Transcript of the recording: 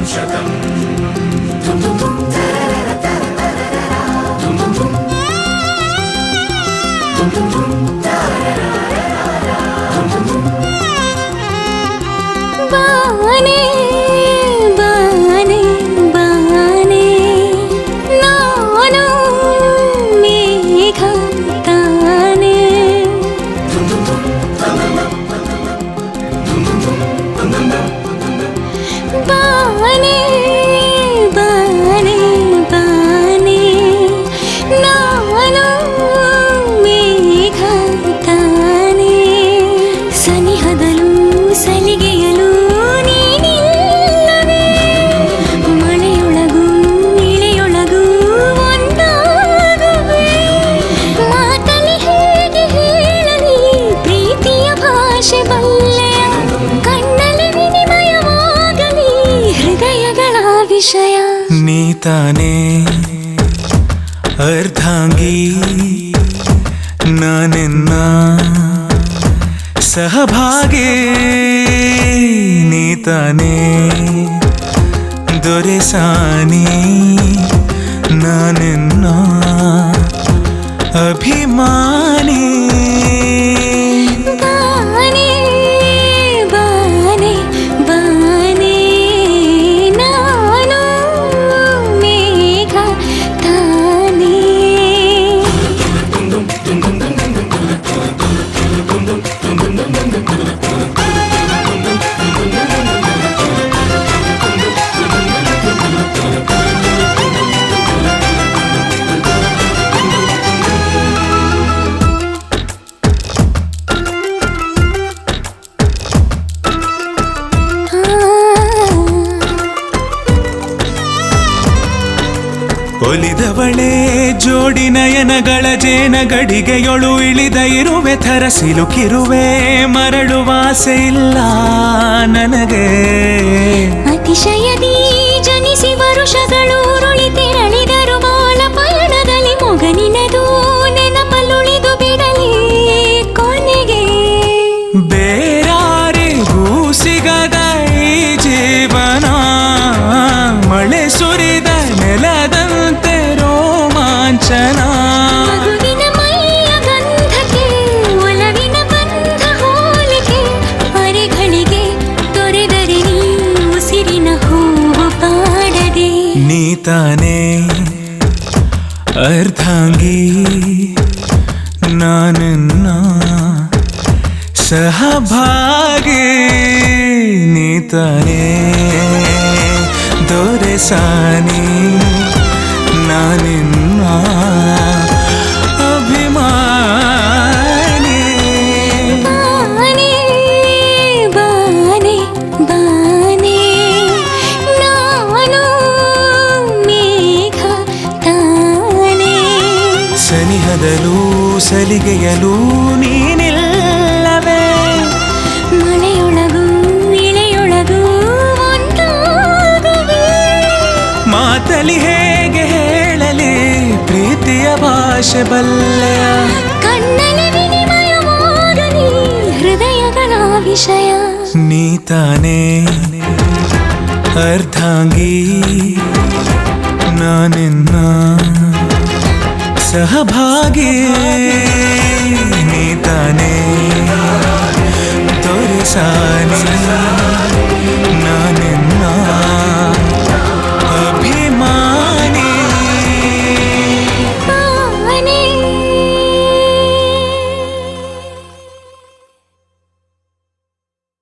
ಬಾನೆ ಬಾನೆ ಬಾನೆ ನಾನು ಮೇಘ ತಾನೆ ಬಾನೆ ಬಾನೆ ಬಾನೆ ನಾನು ಮೇಘ ತಾನೆ ಸನಿಹದಲು ಸಲಿಗೆಯಲು ನೀನಿಲ್ಲವೇ ಮಳೆಯೊಳಗೂ ಇಳೆಯೊಳಗೂ ಒಂದಾಗುವೆ ಮಾತಲಿ ಹೇಗೆ ಹೇಳಲಿ ಪ್ರೀತಿಯ ಭಾಷೆ ಬಲ್ಲೆಯ ಕಣ್ಣಲ್ಲಿ ವಿನಿಮಯವಾಗಲಿ ಹೃದಯಗಳ ವಿಷಯ ನೀ ತಾನೇ ಅರ್ಧಾಂಗಿ ನಾನೆನ್ನ ಸಹಭಾಗಿ ನೀ ತಾನೇ ದೊರೆಸಾನಿ ನಾನೆನ್ನ ಅಭಿಮಾನಿ ಬಾನೆ ಬಾನೆ ಬಾನೆ ನಾನು ಮೇಘ ತಾನೇ ಒಲಿದವಳೆ ಜೋಡಿ ನಯನಗಳ ಜೇನ ಗಡಿಗೆಯೊಳು ಇಳಿದ ಇರುವೆ ಥರ ಸಿಲುಕಿರುವೆ ಮರಳುವಾಸೆ ಇಲ್ಲ ನನಗೆ ಅತಿಶಯದಿ ಜನಿಸಿ ವರುಷಗಳು ಉರುಳಿ ತೆರಳಿದರು ಬಾಳ ಪಯಣದಲ್ಲಿ ಮೊಗನಿನದು ನೆನಪಲ್ಲುಳಿದು ಬಿಡಲಿ ಕೊನೆಗೆ ಬೇರಾರಿಗೂ ಸಿಗದ ಈ ಜೀವನ ಮಳೆ ಸುರಿದ ನೆಲದಂತೆ ರೋಮಾಂಚನ ಮಗುವಿನ ಮೈಯ ಗಂಧಕ್ಕೆ ಒಲವಿನ ಬಂಧ ಹೋಲಿಕೆ ಅರೆಗಳಿಗೆ ತೊರೆದರೆ ನೀ ಉಸಿರಿನ ಹೂವು ಪಾಡದೆ ನೀ ತಾನೇ ಅರ್ಧಾಂಗಿ ನಾನನ್ನ ಸಹಭಾಗಿ ನೀ ತಾನೇ ದೊರೆಸಾನಿ ನಾನಿನ್ನ ಅಭಿಮಾನಿ ಬಾನೆ ಬಾನೆ ಬಾನೆ ನಾನು ಮೇಘ ತಾನೆ ಸನಿಹದಲು ಸಲಿಗೆಯಲು ನೀನಿಲ್ಲವೇ ಮಳೆಯೊಳಗೂ ಇಳೆಯೊಳಗೂ ಒಂದಾಗುವೆ ಮಾತಲಿ ಹೇಗೆ ಹೇಳಲಿ ಪ್ರೀತಿಯ ಭಾಷೆ ಬಲ್ಲೆಯ ಕಣ್ಣಲ್ಲಿ ವಿನಿಮಯವಾಗಲಿ ಹೃದಯಗಳ ವಿಷಯ ನೀ ತಾನೇ ಅರ್ಧಾಂಗಿ ನಾನಿನ್ನ ಸಹಭಾಗಿ ನೀ ತಾನೇ ತೋರಿಸಾನಿ